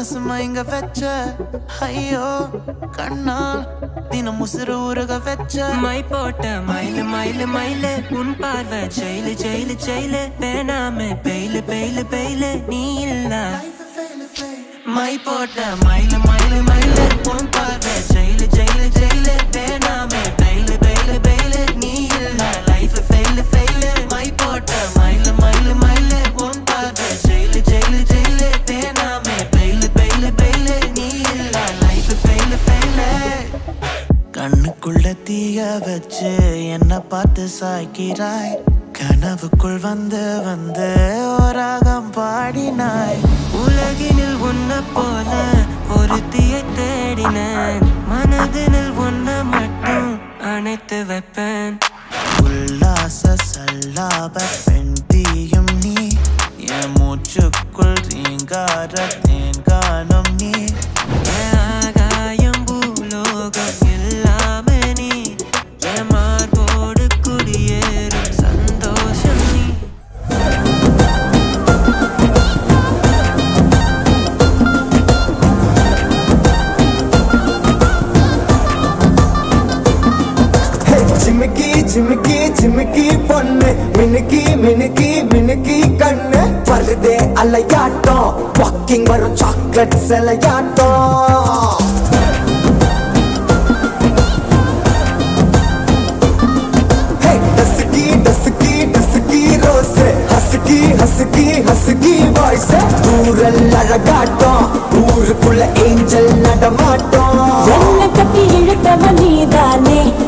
மனசு மயங்க வச்ச ஐயோ கண்ணால் தினம் உசுறு உருக வச்ச மை போட்ட மயிலு மயிலு மயிலு உன் பார்வை ஜெயிலு ஜெயிலு ஜெயிலு வேணாமே பெயிலு பெயிலு பெயிலு நீ இல்ல மை போட்ட மயிலு மயிலு மயிலு உன் பார்வை ஜெயிலு ஜெயிலு ஜெயிலு வேணாமே பெயிலு பெயிலு பெயிலு நீ இல்ல லைஃப் ஃபெயிலு ஃபெயிலு மை போட்ட மயிலு மயிலு மயிலு உன் பார்வை ஜெயிலு ஜெயிலு ஜெயிலு வேணாமே பெயிலு பெயிலு பெயிலு நீ இல்ல லைஃப் ஃபெயிலு ஃபெயிலு கண்ணுக்குள்ள தீய வச்சு என்ன பார்த்து சாய்க்கிறாய் கனவுக்குள் வந்து வந்து ஓராகம் பாடினாய் உலகினில் உன்ன போல ஒரு தீயை தேடினேன் மனதினில் உன்ன மட்டும் அணைத்து வைப்பேன் உல்லாச சல்லாப பெண் தீயும் நீ என் மூச்சுக்குள் ரீங்கார தேன்கானம் நீ என் ஆகாயம் பூலோகம் இல்லாம நீ என் மார்போடு குடியேறும் சந்தோஷம் நீ ஹே, ஜிமிக்கி ஜிமிக்கி ஜிமிக்கி பொண்ணு மினுக்கி மினுக்கி மினுக்கி கண்ணு வருதே அலையாட்டம் வாக்கிங் வரும் சாக்லேட் சிலையாட்டம் ஹே, டசுக்கி டசுக்கி டசுக்கி ரோஸ் ஹசுக்கி ஹசுக்கி ஹசுக்கி வாய்ஸ் ஊரல் அழகாட்டம் ஊருக்குள்ள ஏஞ்சல் நடமாட்டம் என்ன கட்டி இழுத்தவ நீதானே